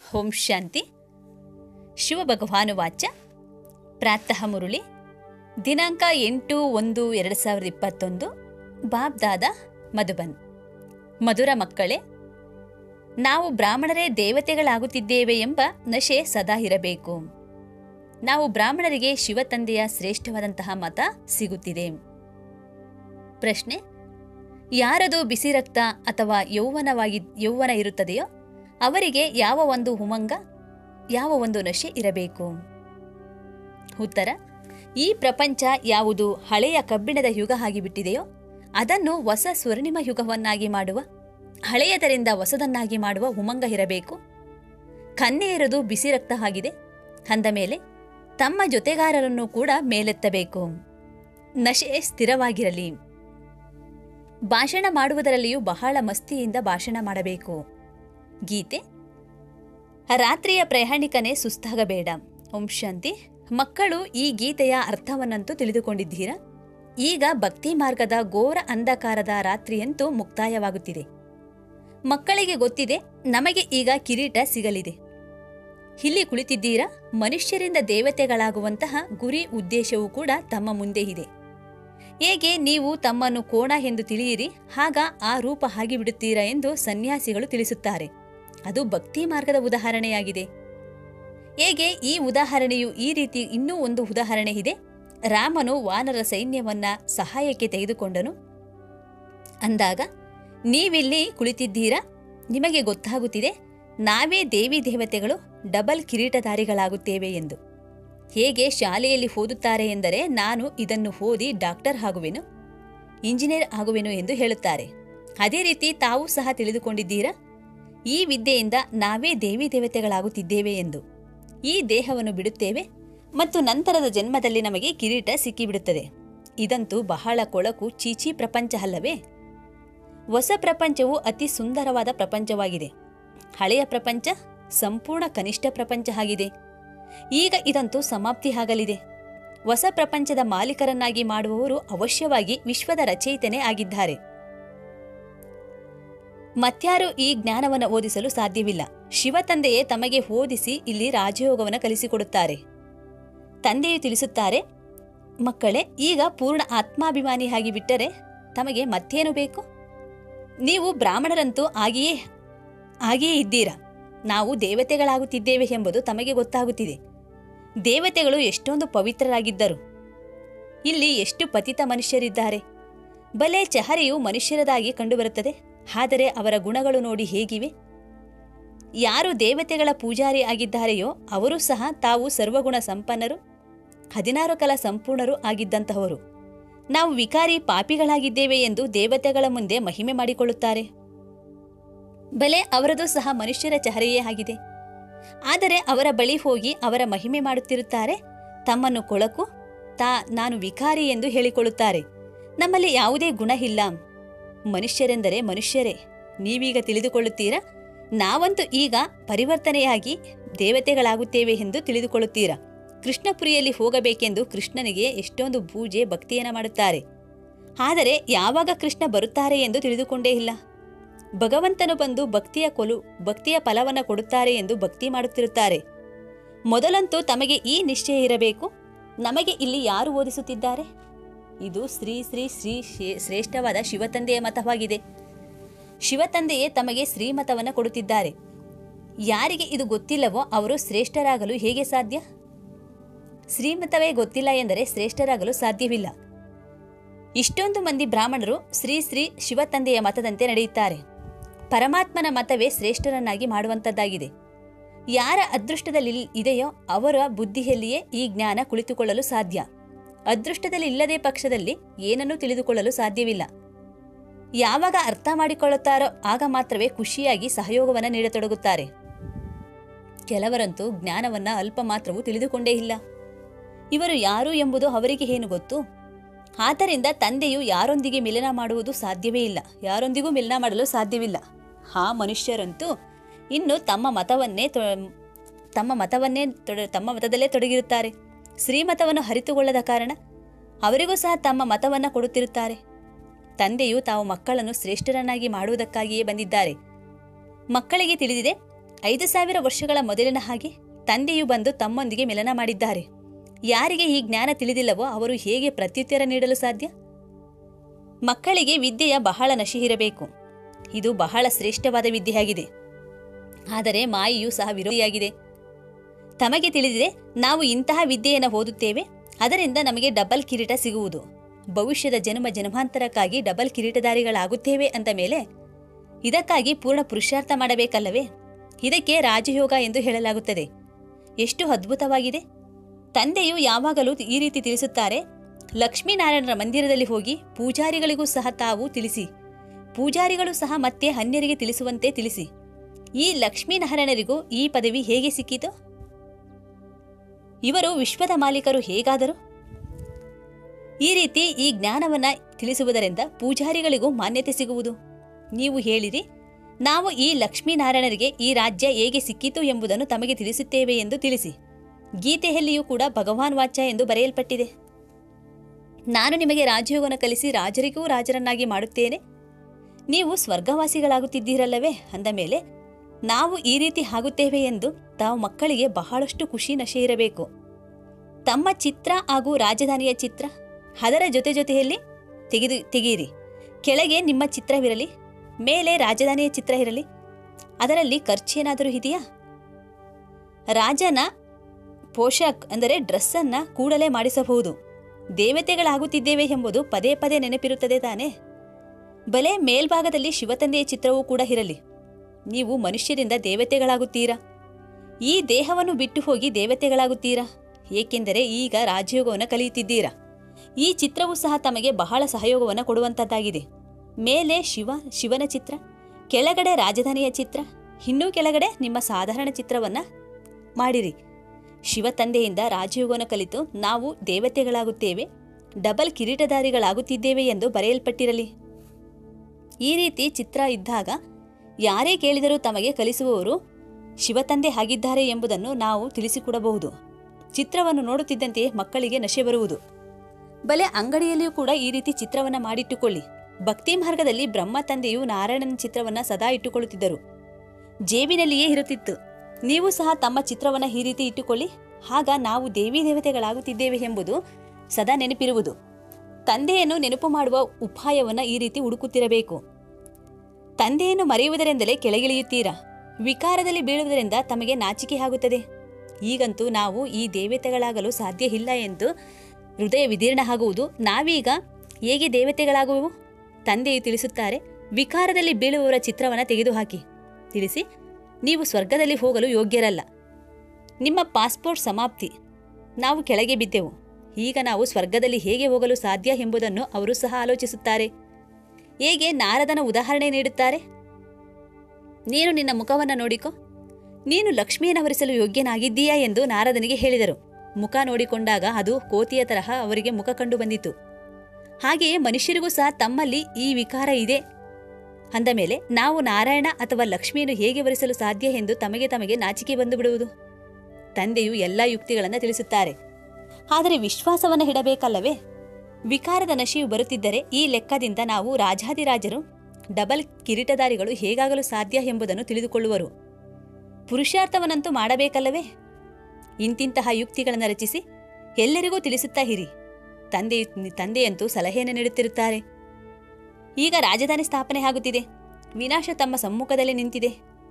ಓಂ ಶಾಂತಿ ಶಿವಭಗವಾನುವಾಚ ಪ್ರಾತಃ ಮುರುಳಿ ದಿನಾಂಕ ಎಂಟು ಒಂದು ಎರಡು ಸಾವಿರದ ಇಪ್ಪತ್ತೊಂದು ಬಾಬ್ದಾದ ಮಧುಬನ್ ಮಧುರ ಮಕ್ಕಳೇ ನಾವು ಬ್ರಾಹ್ಮಣರೇ ದೇವತೆಗಳಾಗುತ್ತಿದ್ದೇವೆ ಎಂಬ ನಶೆ ಸದಾ ಇರಬೇಕು ನಾವು ಬ್ರಾಹ್ಮಣರಿಗೆ ಶಿವತಂದೆಯ ಶ್ರೇಷ್ಠವಾದಂತಹ ಮತ ಸಿಗುತ್ತಿದೆ ಪ್ರಶ್ನೆ ಯಾರದು ಬಿಸಿ ರಕ್ತ ಅಥವಾ ಯೌವನವಾಗಿ ಯೌವನ ಇರುತ್ತದೆಯೋ ಅವರಿಗೆ ಯಾವ ಒಂದು ಉಮಂಗ ಯಾವ ಒಂದು ನಶೆ ಇರಬೇಕು ಉತ್ತರ ಈ ಪ್ರಪಂಚ ಯಾವುದು ಹಳೆಯ ಕಬ್ಬಿಣದ ಯುಗ ಆಗಿಬಿಟ್ಟಿದೆಯೋ ಅದನ್ನು ಹೊಸ ಸ್ವರ್ಣಿಮ ಯುಗವನ್ನಾಗಿ ಮಾಡುವ ಹಳೆಯದರಿಂದ ಹೊಸದನ್ನಾಗಿ ಮಾಡುವ ಉಮಂಗ ಇರಬೇಕು ಕನ್ನೆಯರದು ಬಿಸಿ ರಕ್ತ ಆಗಿದೆ ಅಂದ ಮೇಲೆ ತಮ್ಮ ಜೊತೆಗಾರರನ್ನು ಕೂಡ ಮೇಲೆತ್ತಬೇಕು ನಶೆ ಸ್ಥಿರವಾಗಿರಲಿ ಭಾಷಣ ಮಾಡುವುದರಲ್ಲಿಯೂ ಬಹಳ ಮಸ್ತಿಯಿಂದ ಭಾಷಣ ಮಾಡಬೇಕು ಗೀತೆ ರಾತ್ರಿಯ ಪ್ರಯಾಣಿಕನೇ ಸುಸ್ತಾಗಬೇಡ ಓಂ ಶಾಂತಿ ಮಕ್ಕಳು ಈ ಗೀತೆಯ ಅರ್ಥವನ್ನಂತೂ ತಿಳಿದುಕೊಂಡಿದ್ದೀರಾ ಈಗ ಭಕ್ತಿ ಮಾರ್ಗದ ಘೋರ ಅಂಧಕಾರದ ರಾತ್ರಿಯಂತೂ ಮುಕ್ತಾಯವಾಗುತ್ತಿದೆ ಮಕ್ಕಳಿಗೆ ಗೊತ್ತಿದೆ ನಮಗೆ ಈಗ ಕಿರೀಟ ಸಿಗಲಿದೆ ಇಲ್ಲಿ ಕುಳಿತಿದ್ದೀರಾ ಮನುಷ್ಯರಿಂದ ದೇವತೆಗಳಾಗುವಂತಹ ಗುರಿ ಉದ್ದೇಶವೂ ಕೂಡ ತಮ್ಮ ಮುಂದೆ ಇದೆ ಹೇಗೆ ನೀವು ತಮ್ಮನ್ನು ಕೋಣ ಎಂದು ತಿಳಿಯಿರಿ ಆಗ ಆ ರೂಪ ಆಗಿಬಿಡುತ್ತೀರಾ ಎಂದು ಸನ್ಯಾಸಿಗಳು ತಿಳಿಸುತ್ತಾರೆ ಅದು ಭಕ್ತಿ ಮಾರ್ಗದ ಉದಾಹರಣೆಯಾಗಿದೆ ಹೇಗೆ ಈ ಉದಾಹರಣೆಯು ಈ ರೀತಿ ಇನ್ನೂ ಒಂದು ಉದಾಹರಣೆ ಇದೆ ರಾಮನು ವಾನರ ಸೈನ್ಯವನ್ನ ಸಹಾಯಕ್ಕೆ ತೆಗೆದುಕೊಂಡನು ಅಂದಾಗ ನೀವಿಲ್ಲಿ ಕುಳಿತಿದ್ದೀರಾ ನಿಮಗೆ ಗೊತ್ತಾಗುತ್ತಿದೆ ನಾವೇ ದೇವಿ ದೇವತೆಗಳು ಡಬಲ್ ಕಿರೀಟಧಾರಿಗಳಾಗುತ್ತೇವೆ ಎಂದು ಹೇಗೆ ಶಾಲೆಯಲ್ಲಿ ಓದುತ್ತಾರೆ ಎಂದರೆ ನಾನು ಇದನ್ನು ಓದಿ ಡಾಕ್ಟರ್ ಆಗುವೆನು ಇಂಜಿನಿಯರ್ ಆಗುವೆನು ಎಂದು ಹೇಳುತ್ತಾರೆ ಅದೇ ರೀತಿ ತಾವು ಸಹ ತಿಳಿದುಕೊಂಡಿದ್ದೀರಾ ಈ ವಿದ್ಯೆಯಿಂದ ನಾವೇ ದೇವಿ ದೇವತೆಗಳಾಗುತ್ತಿದ್ದೇವೆ ಎಂದು ಈ ದೇಹವನ್ನು ಬಿಡುತ್ತೇವೆ ಮತ್ತು ನಂತರದ ಜನ್ಮದಲ್ಲಿ ನಮಗೆ ಕಿರೀಟ ಸಿಕ್ಕಿಬಿಡುತ್ತದೆ ಇದಂತೂ ಬಹಳ ಕೊಳಕು ಚೀಚಿ ಪ್ರಪಂಚ ಅಲ್ಲವೇ ಹೊಸ ಪ್ರಪಂಚವು ಅತಿ ಸುಂದರವಾದ ಪ್ರಪಂಚವಾಗಿದೆ ಹಳೆಯ ಪ್ರಪಂಚ ಸಂಪೂರ್ಣ ಕನಿಷ್ಠ ಪ್ರಪಂಚ ಆಗಿದೆ ಈಗ ಇದಂತೂ ಸಮಾಪ್ತಿ ಆಗಲಿದೆ ಹೊಸ ಪ್ರಪಂಚದ ಮಾಲೀಕರನ್ನಾಗಿ ಮಾಡುವವರು ಅವಶ್ಯವಾಗಿ ವಿಶ್ವದ ರಚಯಿತನೇ ಆಗಿದ್ದಾರೆ ಮತ್ಯಾರು ಈ ಜ್ಞಾನವನ್ನು ಓದಿಸಲು ಸಾಧ್ಯವಿಲ್ಲ ಶಿವ ತಂದೆಯೇ ತಮಗೆ ಓದಿಸಿ ಇಲ್ಲಿ ರಾಜಯೋಗವನ್ನು ಕಲಿಸಿಕೊಡುತ್ತಾರೆ ತಂದೆಯು ತಿಳಿಸುತ್ತಾರೆ ಮಕ್ಕಳೇ ಈಗ ಪೂರ್ಣ ಆತ್ಮಾಭಿಮಾನಿಯಾಗಿ ಬಿಟ್ಟರೆ ತಮಗೆ ಮತ್ತೇನು ಬೇಕು ನೀವು ಬ್ರಾಹ್ಮಣರಂತೂ ಆಗಿಯೇ ಆಗಿಯೇ ಇದ್ದೀರಾ ನಾವು ದೇವತೆಗಳಾಗುತ್ತಿದ್ದೇವೆ ಎಂಬುದು ತಮಗೆ ಗೊತ್ತಾಗುತ್ತಿದೆ ದೇವತೆಗಳು ಎಷ್ಟೊಂದು ಪವಿತ್ರರಾಗಿದ್ದರು ಇಲ್ಲಿ ಎಷ್ಟು ಪತಿತ ಮನುಷ್ಯರಿದ್ದಾರೆ ಬಲೆ ಚಹರೆಯು ಮನುಷ್ಯರದಾಗಿ ಕಂಡುಬರುತ್ತದೆ ಆದರೆ ಅವರ ಗುಣಗಳು ನೋಡಿ ಹೇಗಿವೆ ಯಾರು ದೇವತೆಗಳ ಪೂಜಾರಿ ಆಗಿದ್ದಾರೆಯೋ ಅವರು ಸಹ ತಾವು ಸರ್ವಗುಣ ಸಂಪನ್ನರು ಹದಿನಾರು ಕಲ ಸಂಪೂರ್ಣರು ಆಗಿದ್ದಂತಹವರು ನಾವು ವಿಕಾರಿ ಪಾಪಿಗಳಾಗಿದ್ದೇವೆ ಎಂದು ದೇವತೆಗಳ ಮುಂದೆ ಮಹಿಮೆ ಮಾಡಿಕೊಳ್ಳುತ್ತಾರೆ ಬಲೆ ಅವರದು ಸಹ ಮನುಷ್ಯರ ಚಹರೆಯೇ ಆಗಿದೆ ಆದರೆ ಅವರ ಬಳಿ ಹೋಗಿ ಅವರ ಮಹಿಮೆ ಮಾಡುತ್ತಿರುತ್ತಾರೆ ತಮ್ಮನ್ನು ಕೊಳಕು ತಾ ನಾನು ವಿಕಾರಿ ಎಂದು ಹೇಳಿಕೊಳ್ಳುತ್ತಾರೆ ನಮ್ಮಲ್ಲಿ ಯಾವುದೇ ಗುಣ ಇಲ್ಲ ಮನುಷ್ಯರೆಂದರೆ ಮನುಷ್ಯರೇ ನೀವೀಗ ತಿಳಿದುಕೊಳ್ಳುತ್ತೀರಾ ನಾವಂತೂ ಈಗ ಪರಿವರ್ತನೆಯಾಗಿ ದೇವತೆಗಳಾಗುತ್ತೇವೆ ಎಂದು ತಿಳಿದುಕೊಳ್ಳುತ್ತೀರಾ ಕೃಷ್ಣಪುರಿಯಲ್ಲಿ ಹೋಗಬೇಕೆಂದು ಕೃಷ್ಣನಿಗೆ ಎಷ್ಟೊಂದು ಪೂಜೆ ಭಕ್ತಿಯನ್ನ ಮಾಡುತ್ತಾರೆ ಆದರೆ ಯಾವಾಗ ಕೃಷ್ಣ ಬರುತ್ತಾರೆ ಎಂದು ತಿಳಿದುಕೊಂಡೇ ಇಲ್ಲ ಭಗವಂತನು ಬಂದು ಭಕ್ತಿಯ ಕೊಲು ಭಕ್ತಿಯ ಫಲವನ್ನು ಕೊಡುತ್ತಾರೆ ಎಂದು ಭಕ್ತಿ ಮಾಡುತ್ತಿರುತ್ತಾರೆ ಮೊದಲಂತೂ ತಮಗೆ ಈ ನಿಶ್ಚಯ ಇರಬೇಕು ನಮಗೆ ಇಲ್ಲಿ ಯಾರು ಓದಿಸುತ್ತಿದ್ದಾರೆ ಇದು ಶ್ರೀ ಶ್ರೀ ಶ್ರೀ ಶೇ- ಶ್ರೇಷ್ಠವಾದ ಶಿವತಂದೆಯ ಮತವಾಗಿದೆ ಶಿವತಂದೆಯೇ ತಮಗೆ ಶ್ರೀಮತವನ್ನು ಕೊಡುತ್ತಿದ್ದಾರೆ ಯಾರಿಗೆ ಇದು ಗೊತ್ತಿಲ್ಲವೋ ಅವರು ಶ್ರೇಷ್ಠರಾಗಲು ಹೇಗೆ ಸಾಧ್ಯ ಶ್ರೀಮತವೇ ಗೊತ್ತಿಲ್ಲ ಎಂದರೆ ಶ್ರೇಷ್ಠರಾಗಲು ಸಾಧ್ಯವಿಲ್ಲ ಇಷ್ಟೊಂದು ಮಂದಿ ಬ್ರಾಹ್ಮಣರು ಶ್ರೀ ಶ್ರೀ ಶಿವತಂದೆಯ ಮತದಂತೆ ನಡೆಯುತ್ತಾರೆ ಪರಮಾತ್ಮನ ಮತವೇ ಶ್ರೇಷ್ಠರನ್ನಾಗಿ ಮಾಡುವಂಥದ್ದಾಗಿದೆ ಯಾರ ಅದೃಷ್ಟದಲ್ಲಿ ಇದೆಯೋ ಅವರ ಬುದ್ಧಿಯಲ್ಲಿಯೇ ಈ ಜ್ಞಾನ ಕುಳಿತುಕೊಳ್ಳಲು ಸಾಧ್ಯ ಅದೃಷ್ಟದಲ್ಲಿ ಇಲ್ಲದೇ ಪಕ್ಷದಲ್ಲಿ ಏನನ್ನೂ ತಿಳಿದುಕೊಳ್ಳಲು ಸಾಧ್ಯವಿಲ್ಲ ಯಾವಾಗ ಅರ್ಥ ಮಾಡಿಕೊಳ್ಳುತ್ತಾರೋ ಆಗ ಮಾತ್ರವೇ ಖುಷಿಯಾಗಿ ಸಹಯೋಗವನ್ನು ನೀಡತೊಡಗುತ್ತಾರೆ ಕೆಲವರಂತೂ ಜ್ಞಾನವನ್ನ ಅಲ್ಪ ಮಾತ್ರವೂ ತಿಳಿದುಕೊಂಡೇ ಇಲ್ಲ ಇವರು ಯಾರು ಎಂಬುದು ಅವರಿಗೆ ಏನು ಗೊತ್ತು ಆದ್ದರಿಂದ ತಂದೆಯು ಯಾರೊಂದಿಗೆ ಮಿಲನ ಮಾಡುವುದು ಸಾಧ್ಯವೇ ಇಲ್ಲ ಯಾರೊಂದಿಗೂ ಮಿಲನ ಮಾಡಲು ಸಾಧ್ಯವಿಲ್ಲ ಆ ಮನುಷ್ಯರಂತೂ ಇನ್ನು ತಮ್ಮ ಮತವನ್ನೇ ತೊ- ತಮ್ಮ ಮತವನ್ನೇ ತೊಡ ತಮ್ಮ ಮತದಲ್ಲೇ ತೊಡಗಿರುತ್ತಾರೆ ಶ್ರೀಮತವನ್ನು ಅರಿತುಕೊಳ್ಳದ ಕಾರಣ ಅವರಿಗೂ ಸಹ ತಮ್ಮ ಮತವನ್ನು ಕೊಡುತ್ತಿರುತ್ತಾರೆ ತಂದೆಯು ತಾವು ಮಕ್ಕಳನ್ನು ಶ್ರೇಷ್ಠರನ್ನಾಗಿ ಮಾಡುವುದಕ್ಕಾಗಿಯೇ ಬಂದಿದ್ದಾರೆ ಮಕ್ಕಳಿಗೆ ತಿಳಿದಿದೆ ಐದು ಸಾವಿರ ವರ್ಷಗಳ ಮೊದಲಿನ ಹಾಗೆ ತಂದೆಯು ಬಂದು ತಮ್ಮೊಂದಿಗೆ ಮಿಲನ ಮಾಡಿದ್ದಾರೆ ಯಾರಿಗೆ ಈ ಜ್ಞಾನ ತಿಳಿದಿಲ್ಲವೋ ಅವರು ಹೇಗೆ ಪ್ರತ್ಯುತ್ತರ ನೀಡಲು ಸಾಧ್ಯ ಮಕ್ಕಳಿಗೆ ವಿದ್ಯೆಯ ಬಹಳ ನಶೆ ಇರಬೇಕು ಇದು ಬಹಳ ಶ್ರೇಷ್ಠವಾದ ವಿದ್ಯೆಯಾಗಿದೆ ಆದರೆ ಮಾಯೆಯೂ ಸಹ ವಿರೋಧಿಯಾಗಿದೆ ತಮಗೆ ತಿಳಿದಿದೆ ನಾವು ಇಂತಹ ವಿದ್ಯೆಯನ್ನು ಓದುತ್ತೇವೆ ಅದರಿಂದ ನಮಗೆ ಡಬಲ್ ಕಿರೀಟ ಸಿಗುವುದು ಭವಿಷ್ಯದ ಜನ್ಮ ಜನ್ಮಾಂತರಕ್ಕಾಗಿ ಡಬಲ್ ಕಿರೀಟಧಾರಿಗಳಾಗುತ್ತೇವೆ ಅಂದ ಮೇಲೆ ಇದಕ್ಕಾಗಿ ಪೂರ್ಣ ಪುರುಷಾರ್ಥ ಮಾಡಬೇಕಲ್ಲವೇ ಇದಕ್ಕೆ ರಾಜಯೋಗ ಎಂದು ಹೇಳಲಾಗುತ್ತದೆ ಎಷ್ಟು ಅದ್ಭುತವಾಗಿದೆ ತಂದೆಯು ಯಾವಾಗಲೂ ಈ ರೀತಿ ತಿಳಿಸುತ್ತಾರೆ ಲಕ್ಷ್ಮೀನಾರಾಯಣರ ಮಂದಿರದಲ್ಲಿ ಹೋಗಿ ಪೂಜಾರಿಗಳಿಗೂ ಸಹ ತಾವು ತಿಳಿಸಿ ಪೂಜಾರಿಗಳು ಸಹ ಮತ್ತೆ ಅನ್ಯರಿಗೆ ತಿಳಿಸುವಂತೆ ತಿಳಿಸಿ ಈ ಲಕ್ಷ್ಮೀನಾರಾಯಣರಿಗೂ ಈ ಪದವಿ ಹೇಗೆ ಸಿಕ್ಕಿತು ಇವರು ವಿಶ್ವದ ಮಾಲೀಕರು ಹೇಗಾದರು ಈ ರೀತಿ ಈ ಜ್ಞಾನವನ್ನ ತಿಳಿಸುವುದರಿಂದ ಪೂಜಾರಿಗಳಿಗೂ ಮಾನ್ಯತೆ ಸಿಗುವುದು ನೀವು ಹೇಳಿರಿ ನಾವು ಈ ಲಕ್ಷ್ಮೀನಾರಾಯಣರಿಗೆ ಈ ರಾಜ್ಯ ಹೇಗೆ ಸಿಕ್ಕಿತು ಎಂಬುದನ್ನು ತಮಗೆ ತಿಳಿಸುತ್ತೇವೆ ಎಂದು ತಿಳಿಸಿ ಗೀತೆಯಲ್ಲಿಯೂ ಕೂಡ ಭಗವಾನ್ ವಾಚ್ಯ ಎಂದು ಬರೆಯಲ್ಪಟ್ಟಿದೆ ನಾನು ನಿಮಗೆ ರಾಜಯೋಗವನ್ನು ಕಲಿಸಿ ರಾಜರಿಗೂ ರಾಜರನ್ನಾಗಿ ಮಾಡುತ್ತೇನೆ ನೀವು ಸ್ವರ್ಗವಾಸಿಗಳಾಗುತ್ತಿದ್ದೀರಲ್ಲವೇ ಅಂದ ಮೇಲೆ ನಾವು ಈ ರೀತಿ ಆಗುತ್ತೇವೆ ಎಂದು ತಾವು ಮಕ್ಕಳಿಗೆ ಬಹಳಷ್ಟು ಖುಷಿ ನಶೆ ಇರಬೇಕು ತಮ್ಮ ಚಿತ್ರ ಹಾಗೂ ರಾಜಧಾನಿಯ ಚಿತ್ರ ಅದರ ಜೊತೆ ಜೊತೆಯಲ್ಲಿ ತೆಗೆದು ತೆಗೆಯಿರಿ ಕೆಳಗೆ ನಿಮ್ಮ ಚಿತ್ರವಿರಲಿ ಮೇಲೆ ರಾಜಧಾನಿಯ ಚಿತ್ರ ಇರಲಿ ಅದರಲ್ಲಿ ಖರ್ಚೇನಾದರೂ ಇದೆಯಾ ರಾಜನ ಪೋಷಾಕ್ ಅಂದರೆ ಡ್ರೆಸ್ಸನ್ನ ಕೂಡಲೇ ಮಾಡಿಸಬಹುದು ದೇವತೆಗಳಾಗುತ್ತಿದ್ದೇವೆ ಎಂಬುದು ಪದೇ ಪದೇ ನೆನಪಿರುತ್ತದೆ ತಾನೇ ಬಲೆ ಮೇಲ್ಭಾಗದಲ್ಲಿ ಶಿವತಂದೆಯ ಚಿತ್ರವೂ ಕೂಡ ಇರಲಿ ನೀವು ಮನುಷ್ಯರಿಂದ ದೇವತೆಗಳಾಗುತ್ತೀರಾ ಈ ದೇಹವನ್ನು ಬಿಟ್ಟು ಹೋಗಿ ದೇವತೆಗಳಾಗುತ್ತೀರಾ ಏಕೆಂದರೆ ಈಗ ರಾಜಯೋಗವನ್ನು ಕಲಿಯುತ್ತಿದ್ದೀರಾ ಈ ಚಿತ್ರವೂ ಸಹ ತಮಗೆ ಬಹಳ ಸಹಯೋಗವನ್ನು ಕೊಡುವಂಥದ್ದಾಗಿದೆ ಮೇಲೆ ಶಿವ ಶಿವನ ಚಿತ್ರ ಕೆಳಗಡೆ ರಾಜಧಾನಿಯ ಚಿತ್ರ ಇನ್ನೂ ಕೆಳಗಡೆ ನಿಮ್ಮ ಸಾಧಾರಣ ಚಿತ್ರವನ್ನ ಮಾಡಿರಿ ಶಿವ ತಂದೆಯಿಂದ ರಾಜಯೋಗವನ್ನು ಕಲಿತು ನಾವು ದೇವತೆಗಳಾಗುತ್ತೇವೆ ಡಬಲ್ ಕಿರೀಟಧಾರಿಗಳಾಗುತ್ತಿದ್ದೇವೆ ಎಂದು ಬರೆಯಲ್ಪಟ್ಟಿರಲಿ ಈ ರೀತಿ ಚಿತ್ರ ಇದ್ದಾಗ ಯಾರೇ ಕೇಳಿದರೂ ತಮಗೆ ಕಲಿಸುವವರು ಶಿವತಂದೆ ಆಗಿದ್ದಾರೆ ಎಂಬುದನ್ನು ನಾವು ತಿಳಿಸಿಕೊಡಬಹುದು ಚಿತ್ರವನ್ನು ನೋಡುತ್ತಿದ್ದಂತೆ ಮಕ್ಕಳಿಗೆ ನಶೆ ಬರುವುದು ಬಲೆ ಅಂಗಡಿಯಲ್ಲಿಯೂ ಕೂಡ ಈ ರೀತಿ ಚಿತ್ರವನ್ನ ಮಾಡಿಟ್ಟುಕೊಳ್ಳಿ ಭಕ್ತಿ ಮಾರ್ಗದಲ್ಲಿ ಬ್ರಹ್ಮ ತಂದೆಯು ನಾರಾಯಣನ ಚಿತ್ರವನ್ನ ಸದಾ ಇಟ್ಟುಕೊಳ್ಳುತ್ತಿದ್ದರು ಜೇಬಿನಲ್ಲಿಯೇ ಇರುತ್ತಿತ್ತು ನೀವು ಸಹ ತಮ್ಮ ಚಿತ್ರವನ್ನ ಈ ರೀತಿ ಇಟ್ಟುಕೊಳ್ಳಿ ಆಗ ನಾವು ದೇವಿ ದೇವತೆಗಳಾಗುತ್ತಿದ್ದೇವೆ ಎಂಬುದು ಸದಾ ನೆನಪಿರುವುದು ತಂದೆಯನ್ನು ನೆನಪು ಮಾಡುವ ಉಪಾಯವನ್ನ ಈ ರೀತಿ ಹುಡುಕುತ್ತಿರಬೇಕು ತಂದೆಯನ್ನು ಮರೆಯುವುದರಿಂದಲೇ ಕೆಳಗಿಳಿಯುತ್ತೀರಾ ವಿಕಾರದಲ್ಲಿ ಬೀಳುವುದರಿಂದ ತಮಗೆ ನಾಚಿಕೆ ಆಗುತ್ತದೆ ಈಗಂತೂ ನಾವು ಈ ದೇವತೆಗಳಾಗಲು ಸಾಧ್ಯ ಇಲ್ಲ ಎಂದು ಹೃದಯ ವಿದೀರ್ಣ ಆಗುವುದು ನಾವೀಗ ಹೇಗೆ ದೇವತೆಗಳಾಗುವೆವು ತಂದೆಯು ತಿಳಿಸುತ್ತಾರೆ ವಿಕಾರದಲ್ಲಿ ಬೀಳುವವರ ಚಿತ್ರವನ್ನು ತೆಗೆದುಹಾಕಿ ತಿಳಿಸಿ ನೀವು ಸ್ವರ್ಗದಲ್ಲಿ ಹೋಗಲು ಯೋಗ್ಯರಲ್ಲ ನಿಮ್ಮ ಪಾಸ್ಪೋರ್ಟ್ ಸಮಾಪ್ತಿ ನಾವು ಕೆಳಗೆ ಬಿದ್ದೆವು ಈಗ ನಾವು ಸ್ವರ್ಗದಲ್ಲಿ ಹೇಗೆ ಹೋಗಲು ಸಾಧ್ಯ ಎಂಬುದನ್ನು ಅವರು ಸಹ ಆಲೋಚಿಸುತ್ತಾರೆ ಹೇಗೆ ನಾರದನ ಉದಾಹರಣೆ ನೀಡುತ್ತಾರೆ ನೀನು ನಿನ್ನ ಮುಖವನ್ನು ನೋಡಿಕೊ ನೀನು ಲಕ್ಷ್ಮಿಯನ್ನು ವರಿಸಲು ಯೋಗ್ಯನಾಗಿದ್ದೀಯಾ ಎಂದು ನಾರದನಿಗೆ ಹೇಳಿದರು ಮುಖ ನೋಡಿಕೊಂಡಾಗ ಅದು ಕೋತಿಯ ತರಹ ಅವರಿಗೆ ಮುಖ ಕಂಡು ಬಂದಿತು ಹಾಗೆಯೇ ಮನುಷ್ಯರಿಗೂ ಸಹ ತಮ್ಮಲ್ಲಿ ಈ ವಿಕಾರ ಇದೆ ಅಂದ ಮೇಲೆ ನಾವು ನಾರಾಯಣ ಅಥವಾ ಲಕ್ಷ್ಮಿಯನ್ನು ಹೇಗೆ ವರಿಸಲು ಸಾಧ್ಯ ಎಂದು ತಮಗೆ ತಮಗೆ ನಾಚಿಕೆ ಬಂದು ಬಿಡುವುದು ತಂದೆಯು ಎಲ್ಲ ಯುಕ್ತಿಗಳನ್ನು ತಿಳಿಸುತ್ತಾರೆ ಆದರೆ ವಿಶ್ವಾಸವನ್ನು ಇಡಬೇಕಲ್ಲವೇ ವಿಕಾರದ ನಶೆಯು ಬರುತ್ತಿದ್ದರೆ ಈ ಲೆಕ್ಕದಿಂದ ನಾವು ರಾಜಾದಿರಾಜರು ಡಬಲ್ ಕಿರೀಟಧಾರಿಗಳು ಹೇಗಾಗಲು ಸಾಧ್ಯ ಎಂಬುದನ್ನು ತಿಳಿದುಕೊಳ್ಳುವರು ಪುರುಷಾರ್ಥವನ್ನಂತೂ ಮಾಡಬೇಕಲ್ಲವೇ ಇಂತಿಂತಹ ಯುಕ್ತಿಗಳನ್ನು ರಚಿಸಿ ಎಲ್ಲರಿಗೂ ತಿಳಿಸುತ್ತಾ ಇರಿ ತಂದೆ ತಂದೆಯಂತೂ ಸಲಹೆಯನ್ನು ನೀಡುತ್ತಿರುತ್ತಾರೆ ಈಗ ರಾಜಧಾನಿ ಸ್ಥಾಪನೆ ಆಗುತ್ತಿದೆ ವಿನಾಶ ತಮ್ಮ ಸಮ್ಮುಖದಲ್ಲಿ ನಿಂತಿದೆ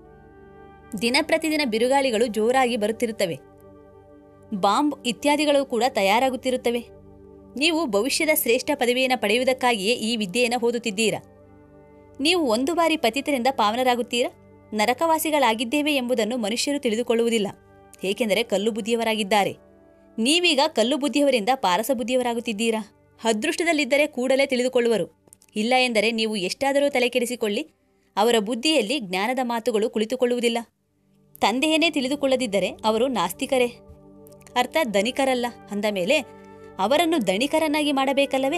ದಿನ ಪ್ರತಿದಿನ ಬಿರುಗಾಳಿಗಳು ಜೋರಾಗಿ ಬರುತ್ತಿರುತ್ತವೆ ಬಾಂಬ್ ಇತ್ಯಾದಿಗಳು ಕೂಡ ತಯಾರಾಗುತ್ತಿರುತ್ತವೆ ನೀವು ಭವಿಷ್ಯದ ಶ್ರೇಷ್ಠ ಪದವಿಯನ್ನು ಪಡೆಯುವುದಕ್ಕಾಗಿಯೇ ಈ ವಿದ್ಯೆಯನ್ನು ಓದುತ್ತಿದ್ದೀರಾ ನೀವು ಒಂದು ಬಾರಿ ಪತಿತರಿಂದ ಪಾವನರಾಗುತ್ತೀರಾ ನರಕವಾಸಿಗಳಾಗಿದ್ದೇವೆ ಎಂಬುದನ್ನು ಮನುಷ್ಯರು ತಿಳಿದುಕೊಳ್ಳುವುದಿಲ್ಲ ಏಕೆಂದರೆ ಕಲ್ಲು ಬುದ್ಧಿಯವರಾಗಿದ್ದಾರೆ ನೀವೀಗ ಕಲ್ಲು ಬುದ್ಧಿಯವರಿಂದ ಪಾರಸ ಬುದ್ಧಿಯವರಾಗುತ್ತಿದ್ದೀರಾ ಅದೃಷ್ಟದಲ್ಲಿದ್ದರೆ ಕೂಡಲೇ ತಿಳಿದುಕೊಳ್ಳುವರು ಇಲ್ಲ ಎಂದರೆ ನೀವು ಎಷ್ಟಾದರೂ ತಲೆಕೆಡಿಸಿಕೊಳ್ಳಿ ಅವರ ಬುದ್ಧಿಯಲ್ಲಿ ಜ್ಞಾನದ ಮಾತುಗಳು ಕುಳಿತುಕೊಳ್ಳುವುದಿಲ್ಲ ತಂದೆಯನ್ನೇ ತಿಳಿದುಕೊಳ್ಳದಿದ್ದರೆ ಅವರು ನಾಸ್ತಿಕರೇ ಅರ್ಥಾತ್ ಧನಿಕರಲ್ಲ ಅಂದ ಮೇಲೆ ಅವರನ್ನು ದಣಿಕರನ್ನಾಗಿ ಮಾಡಬೇಕಲ್ಲವೇ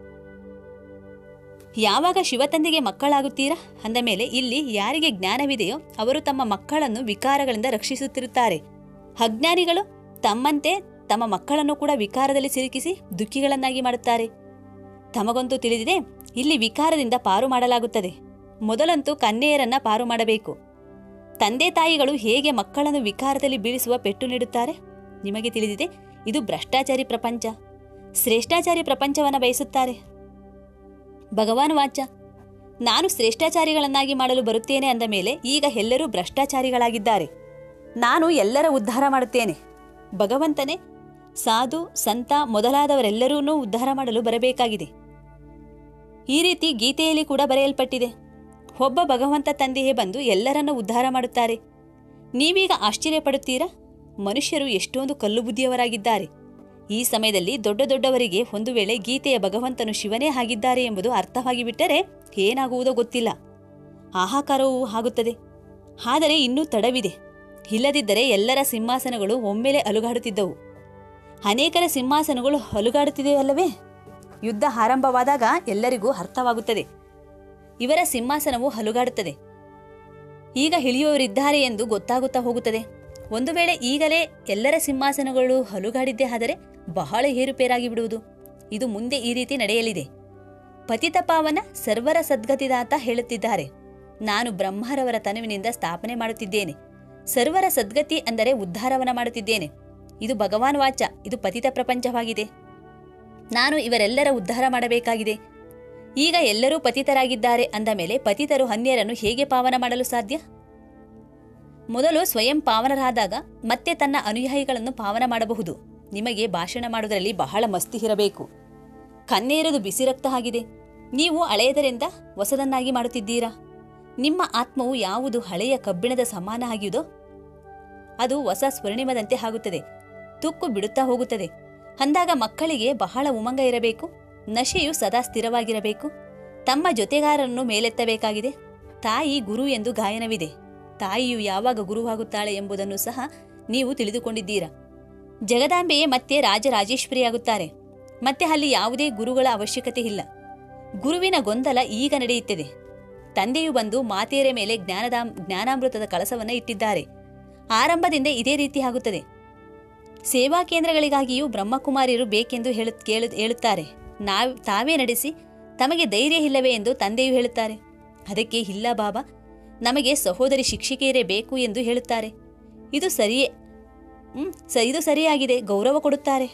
ಯಾವಾಗ ಶಿವತಂದೆಗೆ ಮಕ್ಕಳಾಗುತ್ತೀರಾ ಅಂದ ಮೇಲೆ ಇಲ್ಲಿ ಯಾರಿಗೆ ಜ್ಞಾನವಿದೆಯೋ ಅವರು ತಮ್ಮ ಮಕ್ಕಳನ್ನು ವಿಕಾರಗಳಿಂದ ರಕ್ಷಿಸುತ್ತಿರುತ್ತಾರೆ ಅಜ್ಞಾನಿಗಳು ತಮ್ಮಂತೆ ತಮ್ಮ ಮಕ್ಕಳನ್ನು ಕೂಡ ವಿಕಾರದಲ್ಲಿ ಸಿಲುಕಿಸಿ ದುಃಖಿಗಳನ್ನಾಗಿ ಮಾಡುತ್ತಾರೆ ತಮಗಂತೂ ತಿಳಿದಿದೆ ಇಲ್ಲಿ ವಿಕಾರದಿಂದ ಪಾರು ಮಾಡಲಾಗುತ್ತದೆ ಮೊದಲಂತೂ ಕನ್ಯೆಯರನ್ನ ಪಾರು ಮಾಡಬೇಕು ತಂದೆ ತಾಯಿಗಳು ಹೇಗೆ ಮಕ್ಕಳನ್ನು ವಿಕಾರದಲ್ಲಿ ಬೀಳಿಸುವ ಪೆಟ್ಟು ನೀಡುತ್ತಾರೆ ನಿಮಗೆ ತಿಳಿದಿದೆ ಇದು ಭ್ರಷ್ಟಾಚಾರಿ ಪ್ರಪಂಚ ಶ್ರೇಷ್ಠಾಚಾರಿ ಪ್ರಪಂಚವನ್ನು ಬಯಸುತ್ತಾರೆ ಭಗವಾನ್ ವಾಚ ನಾನು ಶ್ರೇಷ್ಠಾಚಾರಿಗಳನ್ನಾಗಿ ಮಾಡಲು ಬರುತ್ತೇನೆ ಅಂದ ಮೇಲೆ ಈಗ ಎಲ್ಲರೂ ಭ್ರಷ್ಟಾಚಾರಿಗಳಾಗಿದ್ದಾರೆ ನಾನು ಎಲ್ಲರ ಉದ್ಧಾರ ಮಾಡುತ್ತೇನೆ ಭಗವಂತನೇ ಸಾಧು ಸಂತ ಮೊದಲಾದವರೆಲ್ಲರೂ ಉದ್ಧಾರ ಮಾಡಲು ಬರಬೇಕಾಗಿದೆ ಈ ರೀತಿ ಗೀತೆಯಲ್ಲಿ ಕೂಡ ಬರೆಯಲ್ಪಟ್ಟಿದೆ ಒಬ್ಬ ಭಗವಂತ ತಂದೆಯೇ ಬಂದು ಎಲ್ಲರನ್ನ ಉದ್ಧಾರ ಮಾಡುತ್ತಾರೆ ನೀವೀಗ ಆಶ್ಚರ್ಯಪಡುತ್ತೀರಾ ಮನುಷ್ಯರು ಎಷ್ಟೊಂದು ಕಲ್ಲು ಬುದ್ಧಿಯವರಾಗಿದ್ದಾರೆ ಈ ಸಮಯದಲ್ಲಿ ದೊಡ್ಡ ದೊಡ್ಡವರಿಗೆ ಒಂದು ವೇಳೆ ಗೀತೆಯ ಭಗವಂತನು ಶಿವನೇ ಆಗಿದ್ದಾರೆ ಎಂಬುದು ಅರ್ಥವಾಗಿ ಬಿಟ್ಟರೆ ಏನಾಗುವುದೋ ಗೊತ್ತಿಲ್ಲ ಹಾಹಾಕಾರವೂ ಆಗುತ್ತದೆ ಆದರೆ ಇನ್ನೂ ತಡವಿದೆ ಇಲ್ಲದಿದ್ದರೆ ಎಲ್ಲರ ಸಿಂಹಾಸನಗಳು ಒಮ್ಮೆಲೆ ಅಲುಗಾಡುತ್ತಿದ್ದವು ಅನೇಕರ ಸಿಂಹಾಸನಗಳು ಅಲುಗಾಡುತ್ತಿದೆಯಲ್ಲವೇ ಯುದ್ಧ ಆರಂಭವಾದಾಗ ಎಲ್ಲರಿಗೂ ಅರ್ಥವಾಗುತ್ತದೆ ಇವರ ಸಿಂಹಾಸನವು ಹಲುಗಾಡುತ್ತದೆ ಈಗ ಇಳಿಯುವವರಿದ್ದಾರೆ ಎಂದು ಗೊತ್ತಾಗುತ್ತಾ ಹೋಗುತ್ತದೆ ಒಂದು ವೇಳೆ ಈಗಲೇ ಎಲ್ಲರ ಸಿಂಹಾಸನಗಳು ಹಲುಗಾಡಿದ್ದೇ ಆದರೆ ಬಹಳ ಏರುಪೇರಾಗಿ ಬಿಡುವುದು ಇದು ಮುಂದೆ ಈ ರೀತಿ ನಡೆಯಲಿದೆ ಪತಿತ ಪಾವನ ಸರ್ವರ ಸದ್ಗತಿದಾತ ಹೇಳುತ್ತಿದ್ದಾರೆ ನಾನು ಬ್ರಹ್ಮರವರ ತನುವಿನಿಂದ ಸ್ಥಾಪನೆ ಮಾಡುತ್ತಿದ್ದೇನೆ ಸರ್ವರ ಸದ್ಗತಿ ಅಂದರೆ ಉದ್ಧಾರವನ ಮಾಡುತ್ತಿದ್ದೇನೆ ಇದು ಭಗವಾನ್ ವಾಚ ಇದು ಪತಿತ ಪ್ರಪಂಚವಾಗಿದೆ ನಾನು ಇವರೆಲ್ಲರ ಉದ್ಧಾರ ಮಾಡಬೇಕಾಗಿದೆ ಈಗ ಎಲ್ಲರೂ ಪತಿತರಾಗಿದ್ದಾರೆ ಅಂದ ಮೇಲೆ ಪತಿತರು ಅನ್ಯರನ್ನು ಹೇಗೆ ಪಾವನ ಮಾಡಲು ಸಾಧ್ಯ ಮೊದಲು ಸ್ವಯಂ ಪಾವನರಾದಾಗ ಮತ್ತೆ ತನ್ನ ಅನುಯಾಯಿಗಳನ್ನು ಪಾವನ ಮಾಡಬಹುದು ನಿಮಗೆ ಭಾಷಣ ಮಾಡುವುದರಲ್ಲಿ ಬಹಳ ಮಸ್ತಿ ಇರಬೇಕು ಕನ್ನೇರದು ಬಿಸಿ ರಕ್ತ ಆಗಿದೆ ನೀವು ಹಳೆಯದರಿಂದ ಹೊಸದನ್ನಾಗಿ ಮಾಡುತ್ತಿದ್ದೀರಾ ನಿಮ್ಮ ಆತ್ಮವು ಯಾವುದು ಹಳೆಯ ಕಬ್ಬಿಣದ ಸಮಾನ ಆಗಿದೋ ಅದು ಹೊಸ ಸ್ವರ್ಣಿಮದಂತೆ ಆಗುತ್ತದೆ ತುಕ್ಕು ಬಿಡುತ್ತಾ ಹೋಗುತ್ತದೆ ಅಂದಾಗ ಮಕ್ಕಳಿಗೆ ಬಹಳ ಉಮಂಗ ಇರಬೇಕು ನಶೆಯು ಸದಾ ಸ್ಥಿರವಾಗಿರಬೇಕು ತಮ್ಮ ಜೊತೆಗಾರರನ್ನು ಮೇಲೆತ್ತಬೇಕಾಗಿದೆ ತಾಯಿ ಗುರು ಎಂದು ಗಾಯನವಿದೆ ತಾಯಿಯು ಯಾವಾಗ ಗುರುವಾಗುತ್ತಾಳೆ ಎಂಬುದನ್ನು ಸಹ ನೀವು ತಿಳಿದುಕೊಂಡಿದ್ದೀರಾ ಜಗದಾಂಬೆಯೇ ಮತ್ತೆ ರಾಜರಾಜೇಶ್ವರಿಯಾಗುತ್ತಾರೆ ಮತ್ತೆ ಅಲ್ಲಿ ಯಾವುದೇ ಗುರುಗಳ ಅವಶ್ಯಕತೆ ಇಲ್ಲ ಗುರುವಿನ ಗೊಂದಲ ಈಗ ನಡೆಯುತ್ತದೆ ತಂದೆಯು ಬಂದು ಮಾತೆಯರ ಮೇಲೆ ಜ್ಞಾನದ ಜ್ಞಾನಾಮೃತದ ಕಳಸವನ್ನು ಇಟ್ಟಿದ್ದಾರೆ ಆರಂಭದಿಂದ ಇದೇ ರೀತಿ ಆಗುತ್ತದೆ ಸೇವಾ ಕೇಂದ್ರಗಳಿಗಾಗಿಯೂ ಬ್ರಹ್ಮಕುಮಾರಿಯರು ಬೇಕೆಂದು ಹೇಳು ಕೇಳು ಹೇಳುತ್ತಾರೆ ನಾವ್ ತಾವೇ ನಡೆಸಿ ತಮಗೆ ಧೈರ್ಯ ಇಲ್ಲವೇ ಎಂದು ತಂದೆಯು ಹೇಳುತ್ತಾರೆ ಅದಕ್ಕೆ ಇಲ್ಲ ಬಾಬಾ ನಮಗೆ ಸಹೋದರಿ ಶಿಕ್ಷಕಿಯರೇ ಬೇಕು ಎಂದು ಹೇಳುತ್ತಾರೆ ಇದು ಸರಿಯೇ ಹ್ಮ್ ಸ ಇದು ಸರಿಯಾಗಿದೆ ಗೌರವ ಕೊಡುತ್ತಾರೆ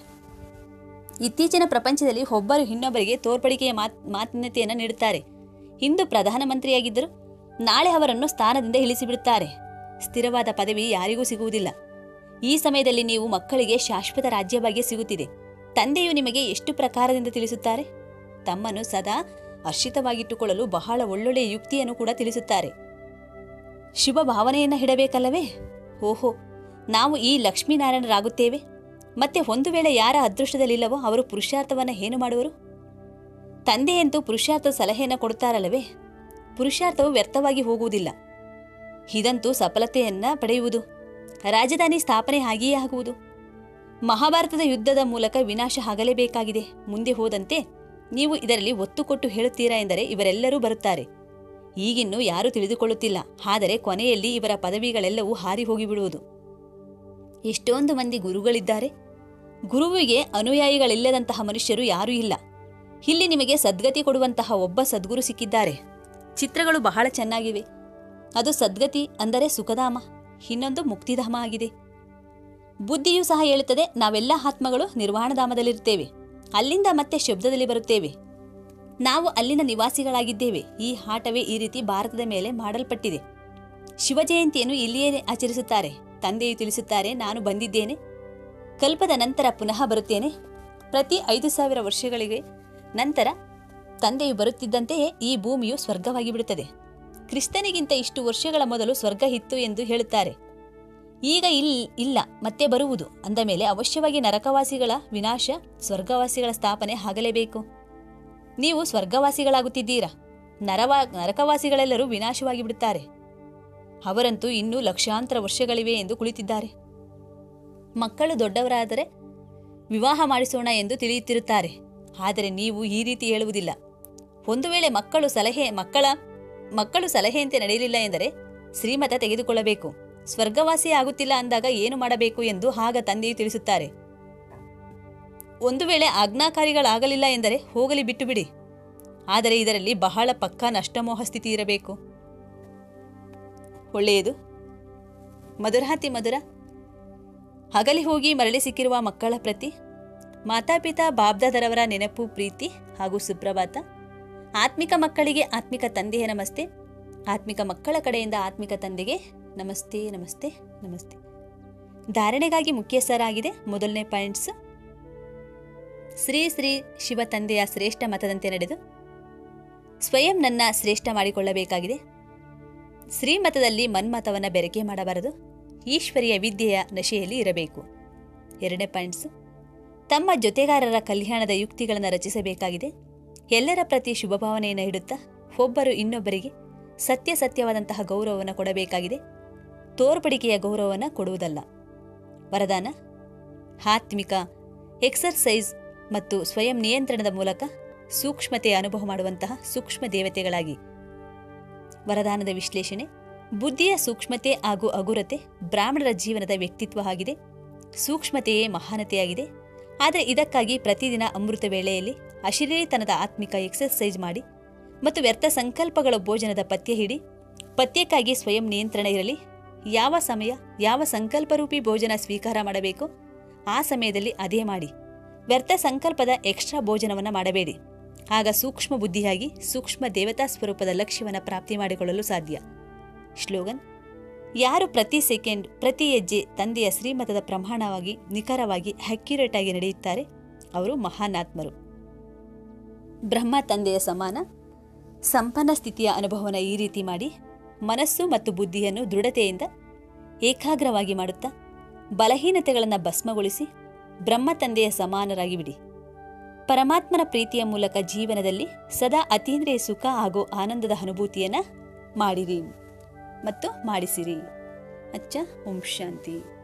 ಇತ್ತೀಚಿನ ಪ್ರಪಂಚದಲ್ಲಿ ಒಬ್ಬರು ಇನ್ನೊಬ್ಬರಿಗೆ ತೋರ್ಪಡಿಕೆಯ ಮಾತ್ ಮಾನ್ಯತೆಯನ್ನು ನೀಡುತ್ತಾರೆ ಇಂದು ಪ್ರಧಾನಮಂತ್ರಿಯಾಗಿದ್ದರು ನಾಳೆ ಅವರನ್ನು ಸ್ಥಾನದಿಂದ ಇಳಿಸಿಬಿಡುತ್ತಾರೆ ಸ್ಥಿರವಾದ ಪದವಿ ಯಾರಿಗೂ ಸಿಗುವುದಿಲ್ಲ ಈ ಸಮಯದಲ್ಲಿ ನೀವು ಮಕ್ಕಳಿಗೆ ಶಾಶ್ವತ ರಾಜ್ಯಭಾಗ್ಯ ಸಿಗುತ್ತಿದೆ ತಂದೆಯು ನಿಮಗೆ ಎಷ್ಟು ಪ್ರಕಾರದಿಂದ ತಿಳಿಸುತ್ತಾರೆ ತಮ್ಮನ್ನು ಸದಾ ಹರ್ಷಿತವಾಗಿಟ್ಟುಕೊಳ್ಳಲು ಬಹಳ ಒಳ್ಳೊಳ್ಳೆಯ ಯುಕ್ತಿಯನ್ನು ಕೂಡ ತಿಳಿಸುತ್ತಾರೆ ಶುಭ ಭಾವನೆಯನ್ನು ಇಡಬೇಕಲ್ಲವೇ ಓಹೋ ನಾವು ಈ ಲಕ್ಷ್ಮೀನಾರಾಯಣರಾಗುತ್ತೇವೆ ಮತ್ತೆ ಒಂದು ವೇಳೆ ಯಾರ ಅದೃಷ್ಟದಲ್ಲಿಲ್ಲವೋ ಅವರು ಪುರುಷಾರ್ಥವನ್ನು ಏನು ಮಾಡುವರು ತಂದೆಯಂತೂ ಪುರುಷಾರ್ಥ ಸಲಹೆಯನ್ನು ಕೊಡುತ್ತಾರಲ್ಲವೇ ಪುರುಷಾರ್ಥವು ವ್ಯರ್ಥವಾಗಿ ಹೋಗುವುದಿಲ್ಲ ಇದಂತೂ ಸಫಲತೆಯನ್ನ ಪಡೆಯುವುದು ರಾಜಧಾನಿ ಸ್ಥಾಪನೆ ಹಾಗೆಯೇ ಆಗುವುದು ಮಹಾಭಾರತದ ಯುದ್ಧದ ಮೂಲಕ ವಿನಾಶ ಆಗಲೇಬೇಕಾಗಿದೆ ಮುಂದೆ ಹೋದಂತೆ ನೀವು ಇದರಲ್ಲಿ ಒತ್ತು ಕೊಟ್ಟು ಹೇಳುತ್ತೀರಾ ಎಂದರೆ ಇವರೆಲ್ಲರೂ ಬರುತ್ತಾರೆ ಈಗಿನ್ನೂ ಯಾರೂ ತಿಳಿದುಕೊಳ್ಳುತ್ತಿಲ್ಲ ಆದರೆ ಕೊನೆಯಲ್ಲಿ ಇವರ ಪದವಿಗಳೆಲ್ಲವೂ ಹಾರಿ ಹೋಗಿಬಿಡುವುದು ಎಷ್ಟೊಂದು ಮಂದಿ ಗುರುಗಳಿದ್ದಾರೆ ಗುರುವಿಗೆ ಅನುಯಾಯಿಗಳಿಲ್ಲದಂತಹ ಮನುಷ್ಯರು ಯಾರೂ ಇಲ್ಲ ಇಲ್ಲಿ ನಿಮಗೆ ಸದ್ಗತಿ ಕೊಡುವಂತಹ ಒಬ್ಬ ಸದ್ಗುರು ಸಿಕ್ಕಿದ್ದಾರೆ ಚಿತ್ರಗಳು ಬಹಳ ಚೆನ್ನಾಗಿವೆ ಅದು ಸದ್ಗತಿ ಅಂದರೆ ಸುಖಧಾಮ ಇನ್ನೊಂದು ಮುಕ್ತಿಧಾಮ ಆಗಿದೆ ಬುದ್ಧಿಯೂ ಸಹ ಹೇಳುತ್ತದೆ ನಾವೆಲ್ಲ ಆತ್ಮಗಳು ನಿರ್ವಾಣಧಾಮದಲ್ಲಿರುತ್ತೇವೆ ಅಲ್ಲಿಂದ ಮತ್ತೆ ಶಬ್ದದಲ್ಲಿ ಬರುತ್ತೇವೆ ನಾವು ಅಲ್ಲಿನ ನಿವಾಸಿಗಳಾಗಿದ್ದೇವೆ ಈ ಆಟವೇ ಈ ರೀತಿ ಭಾರತದ ಮೇಲೆ ಮಾಡಲ್ಪಟ್ಟಿದೆ ಶಿವಜಯಂತಿಯನ್ನು ಇಲ್ಲಿಯೇ ಆಚರಿಸುತ್ತಾರೆ ತಂದೆಯು ತಿಳಿಸುತ್ತಾರೆ ನಾನು ಬಂದಿದ್ದೇನೆ ಕಲ್ಪದ ನಂತರ ಪುನಃ ಬರುತ್ತೇನೆ ಪ್ರತಿ ಐದು ಸಾವಿರ ವರ್ಷಗಳಿಗೆ ನಂತರ ತಂದೆಯು ಬರುತ್ತಿದ್ದಂತೆಯೇ ಈ ಭೂಮಿಯು ಸ್ವರ್ಗವಾಗಿ ಬಿಡುತ್ತದೆ ಕ್ರಿಸ್ತನಿಗಿಂತ ಇಷ್ಟು ವರ್ಷಗಳ ಮೊದಲು ಸ್ವರ್ಗ ಇತ್ತು ಎಂದು ಹೇಳುತ್ತಾರೆ ಈಗ ಇಲ್ ಇಲ್ಲ ಮತ್ತೆ ಬರುವುದು ಅಂದ ಮೇಲೆ ಅವಶ್ಯವಾಗಿ ನರಕವಾಸಿಗಳ ವಿನಾಶ ಸ್ವರ್ಗವಾಸಿಗಳ ಸ್ಥಾಪನೆ ಆಗಲೇಬೇಕು ನೀವು ಸ್ವರ್ಗವಾಸಿಗಳಾಗುತ್ತಿದ್ದೀರಾ ನರವಾ ನರಕವಾಸಿಗಳೆಲ್ಲರೂ ವಿನಾಶವಾಗಿ ಬಿಡುತ್ತಾರೆ ಅವರಂತೂ ಇನ್ನೂ ಲಕ್ಷಾಂತರ ವರ್ಷಗಳಿವೆ ಎಂದು ಕುಳಿತಿದ್ದಾರೆ ಮಕ್ಕಳು ದೊಡ್ಡವರಾದರೆ ವಿವಾಹ ಮಾಡಿಸೋಣ ಎಂದು ತಿಳಿಯುತ್ತಿರುತ್ತಾರೆ ಆದರೆ ನೀವು ಈ ರೀತಿ ಹೇಳುವುದಿಲ್ಲ ಒಂದು ವೇಳೆ ಮಕ್ಕಳು ಸಲಹೆ ಮಕ್ಕಳ ಮಕ್ಕಳು ಸಲಹೆಯಂತೆ ನಡೆಯಲಿಲ್ಲ ಎಂದರೆ ಶ್ರೀಮತ ತೆಗೆದುಕೊಳ್ಳಬೇಕು ಸ್ವರ್ಗವಾಸಿ ಆಗುತ್ತಿಲ್ಲ ಅಂದಾಗ ಏನು ಮಾಡಬೇಕು ಎಂದು ಆಗ ತಂದೆಯು ತಿಳಿಸುತ್ತಾರೆ ಒಂದು ವೇಳೆ ಆಜ್ಞಾಕಾರಿಗಳಾಗಲಿಲ್ಲ ಎಂದರೆ ಹೋಗಲಿ ಬಿಟ್ಟು ಬಿಡಿ ಆದರೆ ಇದರಲ್ಲಿ ಬಹಳ ಪಕ್ಕಾ ನಷ್ಟಮೋಹ ಸ್ಥಿತಿ ಇರಬೇಕು ಒಳ್ಳೆಯದು ಮಧುರಾತಿ ಮಧುರ ಹಗಲಿ ಹೋಗಿ ಮರಳಿ ಸಿಕ್ಕಿರುವ ಮಕ್ಕಳ ಪ್ರತಿ ಮಾತಾಪಿತಾ ಬಾಬ್ದಾದರವರ ನೆನಪು ಪ್ರೀತಿ ಹಾಗೂ ಸುಪ್ರಭಾತ ಆತ್ಮಿಕ ಮಕ್ಕಳಿಗೆ ಆತ್ಮಿಕ ತಂದೆಯ ನಮಸ್ತೆ ಆತ್ಮಿಕ ಮಕ್ಕಳ ಕಡೆಯಿಂದ ಆತ್ಮಿಕ ತಂದೆಗೆ ನಮಸ್ತೆ ನಮಸ್ತೆ ನಮಸ್ತೆ ಧಾರಣೆಗಾಗಿ ಮುಖ್ಯಸ್ಥರಾಗಿದೆ ಮೊದಲನೇ ಪಾಯಿಂಟ್ಸ್ ಶ್ರೀ ಶ್ರೀ ಶಿವ ತಂದೆಯ ಶ್ರೇಷ್ಠ ಮತದಂತೆ ನಡೆದು ಸ್ವಯಂ ನನ್ನ ಶ್ರೇಷ್ಠ ಮಾಡಿಕೊಳ್ಳಬೇಕಾಗಿದೆ ಶ್ರೀಮತದಲ್ಲಿ ಮನ್ಮತವನ್ನು ಬೆರಕೆ ಮಾಡಬಾರದು ಈಶ್ವರಿಯ ವಿದ್ಯೆಯ ನಶೆಯಲ್ಲಿ ಇರಬೇಕು ಎರಡನೇ ಪಾಯಿಂಟ್ಸ್ ತಮ್ಮ ಜೊತೆಗಾರರ ಕಲ್ಯಾಣದ ಯುಕ್ತಿಗಳನ್ನು ರಚಿಸಬೇಕಾಗಿದೆ ಎಲ್ಲರ ಪ್ರತಿ ಶುಭಭಾವನೆಯನ್ನು ಇಡುತ್ತಾ ಒಬ್ಬರು ಇನ್ನೊಬ್ಬರಿಗೆ ಸತ್ಯಸತ್ಯವಾದಂತಹ ಗೌರವವನ್ನು ಕೊಡಬೇಕಾಗಿದೆ ತೋರ್ಪಡಿಕೆಯ ಗೌರವವನ್ನು ಕೊಡುವುದಲ್ಲ ವರದಾನ ಆತ್ಮಿಕ ಎಕ್ಸರ್ಸೈಸ್ ಮತ್ತು ಸ್ವಯಂ ನಿಯಂತ್ರಣದ ಮೂಲಕ ಸೂಕ್ಷ್ಮತೆಯ ಅನುಭವ ಮಾಡುವಂತಹ ಸೂಕ್ಷ್ಮ ದೇವತೆಗಳಾಗಿ ವರದಾನದ ವಿಶ್ಲೇಷಣೆ ಬುದ್ಧಿಯ ಸೂಕ್ಷ್ಮತೆ ಹಾಗೂ ಅಗುರತೆ ಬ್ರಾಹ್ಮಣರ ಜೀವನದ ವ್ಯಕ್ತಿತ್ವ ಆಗಿದೆ ಸೂಕ್ಷ್ಮತೆಯೇ ಮಹಾನತೆಯಾಗಿದೆ ಆದರೆ ಇದಕ್ಕಾಗಿ ಪ್ರತಿದಿನ ಅಮೃತ ವೇಳೆಯಲ್ಲಿ ಅಶರೀರಿತನದ ಆತ್ಮಿಕ ಎಕ್ಸರ್ಸೈಸ್ ಮಾಡಿ ಮತ್ತು ವ್ಯರ್ಥ ಸಂಕಲ್ಪಗಳ ಭೋಜನದ ಪಥ್ಯ ಹಿಡಿ ಪಥ್ಯಕ್ಕಾಗಿ ಸ್ವಯಂ ನಿಯಂತ್ರಣ ಇರಲಿ ಯಾವ ಸಮಯ ಯಾವ ಸಂಕಲ್ಪರೂಪಿ ಭೋಜನ ಸ್ವೀಕಾರ ಮಾಡಬೇಕು ಆ ಸಮಯದಲ್ಲಿ ಅದೇ ಮಾಡಿ ವ್ಯರ್ಥ ಸಂಕಲ್ಪದ ಎಕ್ಸ್ಟ್ರಾ ಭೋಜನವನ್ನು ಮಾಡಬೇಡಿ ಆಗ ಸೂಕ್ಷ್ಮ ಬುದ್ಧಿಯಾಗಿ ಸೂಕ್ಷ್ಮ ದೇವತಾ ಸ್ವರೂಪದ ಲಕ್ಷ್ಯವನ್ನು ಪ್ರಾಪ್ತಿ ಮಾಡಿಕೊಳ್ಳಲು ಸಾಧ್ಯ ಶ್ಲೋಗನ್ ಯಾರು ಪ್ರತಿ ಸೆಕೆಂಡ್ ಪ್ರತಿ ಹೆಜ್ಜೆ ತಂದೆಯ ಶ್ರೀಮತದ ಪ್ರಮಾಣವಾಗಿ ನಿಖರವಾಗಿ ಅಕ್ಯುರೇಟ್ ಆಗಿ ನಡೆಯುತ್ತಾರೆ ಅವರು ಮಹಾನಾತ್ಮರು ಬ್ರಹ್ಮ ತಂದೆಯ ಸಮಾನ ಸಂಪನ್ನ ಸ್ಥಿತಿಯ ಅನುಭವನ ಈ ರೀತಿ ಮಾಡಿ ಮನಸ್ಸು ಮತ್ತು ಬುದ್ಧಿಯನ್ನು ದೃಢತೆಯಿಂದ ಏಕಾಗ್ರವಾಗಿ ಮಾಡುತ್ತಾ ಬಲಹೀನತೆಗಳನ್ನು ಭಸ್ಮಗೊಳಿಸಿ ಬ್ರಹ್ಮ ತಂದೆಯ ಸಮಾನರಾಗಿ ಬಿಡಿ ಪರಮಾತ್ಮನ ಪ್ರೀತಿಯ ಮೂಲಕ ಜೀವನದಲ್ಲಿ ಸದಾ ಅತೀಂದ್ರಿಯ ಸುಖ ಹಾಗೂ ಆನಂದದ ಅನುಭೂತಿಯನ್ನು ಮಾಡಿರಿ ಮತ್ತು ಮಾಡಿಸಿರಿ ಅಚ್ಚ ಓಂ ಶಾಂತಿ